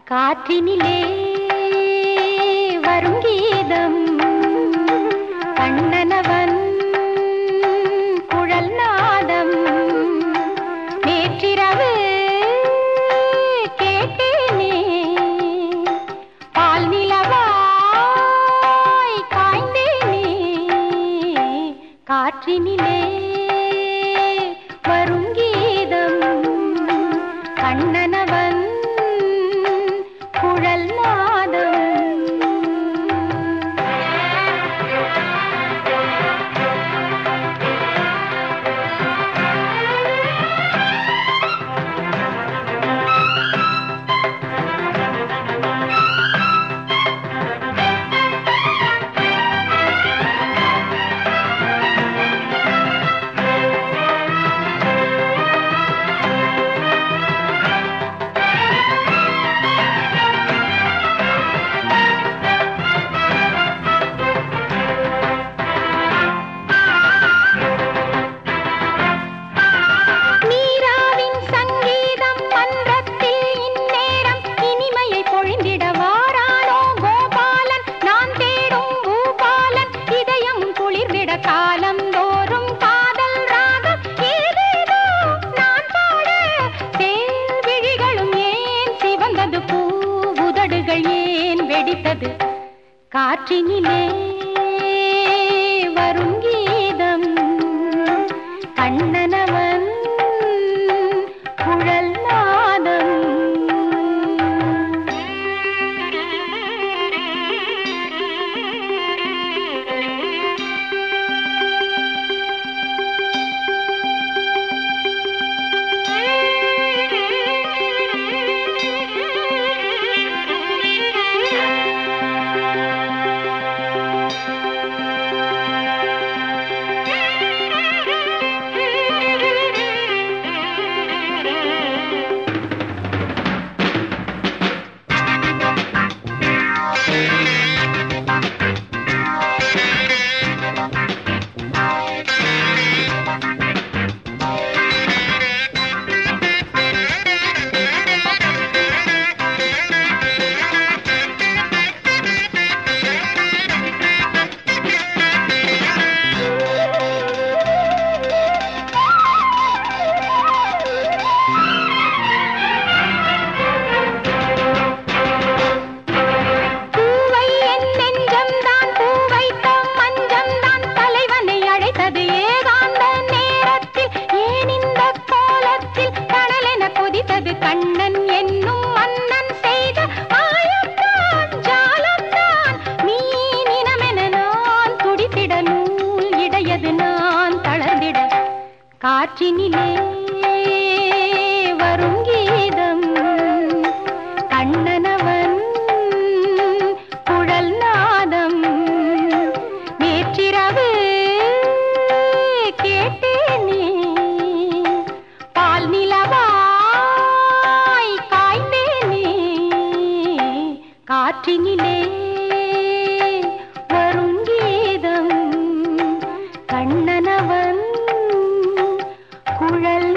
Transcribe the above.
காற்றினிலே வரும் கீதம் கண்ணனவன் குழல் நாதம் நேற்றிரவு கேட்டேனே பால் நிலவாய் காய்ந்தேனே காற்றினிலே வரும் கீதம் கண்ணனவன் குழல் நாதம் மீராவின் சங்கீதம் மன்றத்தில் இந்நேரம் இனிமையை பொழிந்திட வாரானோ கோபாலன் நான் தேடும் பூபாலன் இதயம் குளிர்விட காலம் தோறும் காதல் ராகம் ஏதேதோ நான் பாட தேர் விழிகளும் ஏன் சிவந்தது பூ உதடுகள் ஏன் வெடித்தது காற்றினிலே வரும் கீதம் கண்ணனவன் குழல் நாதம் பூவை என் நெஞ்சம்தான் பூவைத்த மஞ்சம்தான் தலைவனை அழைத்தது ஏகாந்த நேரத்தில் ஏன் இந்த கோலத்தில் கடலென கொதித்தது கண்ணன் என்னும் மன்னன் செய்த மாயத்தான் ஜாலம்தான் நீ நினமென நான் துடித்திட நூல் இடையது நான் தளர்ந்திட காற்றினிலே வரும் கீதம் கண்ணனவன் குழல் நாதம் நேற்றிரவு கேட்டேனே பால் நிலவாய் காய்ந்தேனே காற்றினிலே வரும் கீதம் கண்ணனவன் குழல்